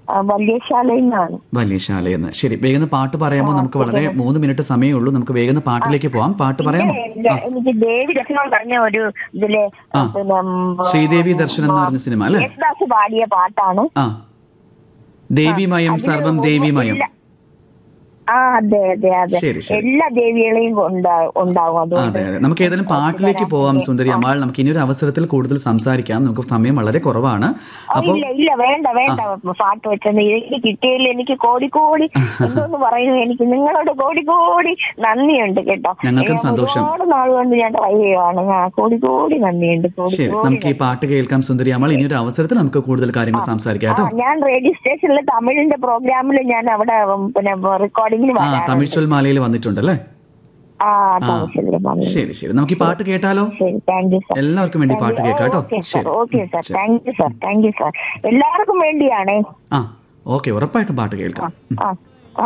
ആ, വലിയശാലയിൽ നിന്നാണ് വലിയ ശാലയെന്ന് ശരി വേഗം പാട്ട് പറയാമോ നമുക്ക് വളരെ മൂന്ന് മിനിറ്റ് സമയമേ ഉള്ളൂ നമുക്ക് വേഗം പാട്ടിലേക്ക് പോവാം പാട്ട് പറയാമോ പിന്നെ എനിക്ക് ദേവി ദർശനം പറഞ്ഞ ഒരു ഇതില് ആ. പിന്നെ ഉം, ശ്രീദേവി ദർശനം എന്ന് പറഞ്ഞ സിനിമ അല്ലേ യേശുദാസ് പാടിയ പാട്ടാണ് ആ ദേവിമയം സർവം ദേവിമയം ഇല്ല. ആ അതെ അതെ അതെ ശരി, ശരി. എല്ലാ ദേവികളെയും ഉണ്ടാ- ഉണ്ടാവും അതുകൊണ്ട് അതെ അതെ നമുക്ക് ഏതായാലും പാട്ടിലേക്ക് പോവാം സുന്ദരി അമ്മാൾ നമുക്ക് ഇനി ഒരു അവസരത്തിൽ കൂടുതൽ സംസാരിക്കാം നമുക്ക് സമയം വളരെ കുറവാണ് ഓ, അപ്പോൾ ഇല്ല ഇല്ല വേണ്ട വേണ്ട പാട്ട് വെച്ചത് എനിക്ക് കിട്ടിയതിൽ എനിക്ക് കോടി കോടി എന്തോന്ന് പറയുന്നു എനിക്ക് നിങ്ങളോട് കോടി കോടി നന്ദിയുണ്ട് കേട്ടോ ഞങ്ങൾക്കും ഞാൻ സന്തോഷം. ഒരുപാട് നാൾ കൊണ്ട് ഞാൻ ട്രൈ ചെയ്യുവാണ് ആ, കോടി കോടി നന്ദിയുണ്ട് കോടി ശരി കോടി നമുക്ക് ഈ പാട്ട് കേൾക്കാം സുന്ദരി അമ്മാൾ ഇനി ഒരു അവസരത്തിൽ നമുക്ക് കൂടുതൽ കാര്യങ്ങൾ സംസാരിക്കാം ആ കേട്ടോ ഞാൻ റേഡിയോ സ്റ്റേഷനിലെ തമിഴിന്റെ പ്രോഗ്രാമിൽ ഞാൻ അവിടെ ഉം, പിന്നെ റെക്കോർഡിങ്ങിന് ആ വരാറുണ്ട് തമിഴ്ചൊൽ മാലയിൽ വന്നിട്ടുണ്ടല്ലേ ആ തമിഴ്ചൊല്ലിൽ വന്നു ശരി ശരി നമുക്ക് ഈ പാട്ട് കേട്ടാലോ ശരി താങ്ക് യു സർ എല്ലാവർക്കും വേണ്ടി പാട്ട് കേൾക്കാം കേട്ടോ ഓക്കെ സർ ശരി okay sir thank you sir thank you sir എല്ലാവർക്കും വേണ്ടിയാണേ ആ ഓക്കെ ഉറപ്പായിട്ടും പാട്ട് കേൾക്കാം ആ